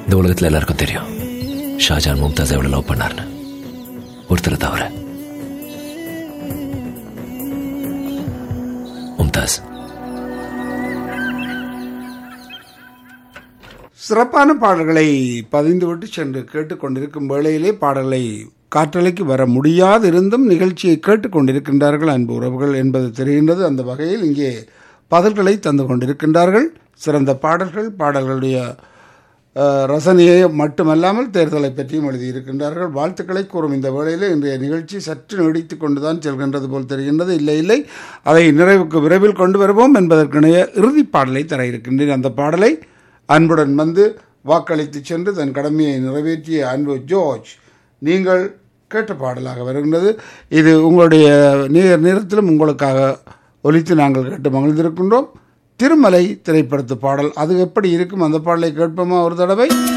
இந்த உலகத்துல எல்லாருக்கும் தெரியும் ஷாஜான் மும்தாஸ் எவ்வளவு லவ் பண்ணார்னு ஒருத்தரை தவிர மும்தாஸ் சிறப்பான பாடல்களை பதிந்துவிட்டு சென்று கேட்டுக்கொண்டிருக்கும் வேளையிலே பாடல்களை காற்றலைக்கு வர முடியாது இருந்தும் நிகழ்ச்சியை கேட்டுக்கொண்டிருக்கின்றார்கள் அன்பு உறவுகள் என்பது தெரிகின்றது அந்த வகையில் இங்கே பதில்களை தந்து கொண்டிருக்கின்றார்கள் சிறந்த பாடல்கள் பாடல்களுடைய அஹ், ரசனையை மட்டுமல்லாமல் தேர்தலை பற்றியும் எழுதியிருக்கின்றார்கள் வாழ்த்துக்களை கூறும் இந்த வேளையில் இன்றைய நிகழ்ச்சி சற்று நீடித்து கொண்டுதான் செல்கின்றது போல் தெரிகின்றது இல்லை இல்லை அதை நிறைவுக்கு விரைவில் கொண்டு வருவோம் என்பதற்கிணைய இறுதிப் பாடலை தர இருக்கின்றேன் அந்த பாடலை அன்புடன் வந்து வாக்களித்து சென்று தன் கடமையை நிறைவேற்றிய அன்பு ஜோர்ஜ் நீங்கள் கேட்ட பாடலாக வருகின்றது இது உங்களுடைய நேர் நேரத்திலும் உங்களுக்காக ஒலித்து நாங்கள் கேட்டு மகிழ்ந்திருக்கின்றோம் திருமலை திரைப்படத்து பாடல் அது எப்படி இருக்கும் அந்த பாடலை கேட்போமா ஒரு தடவை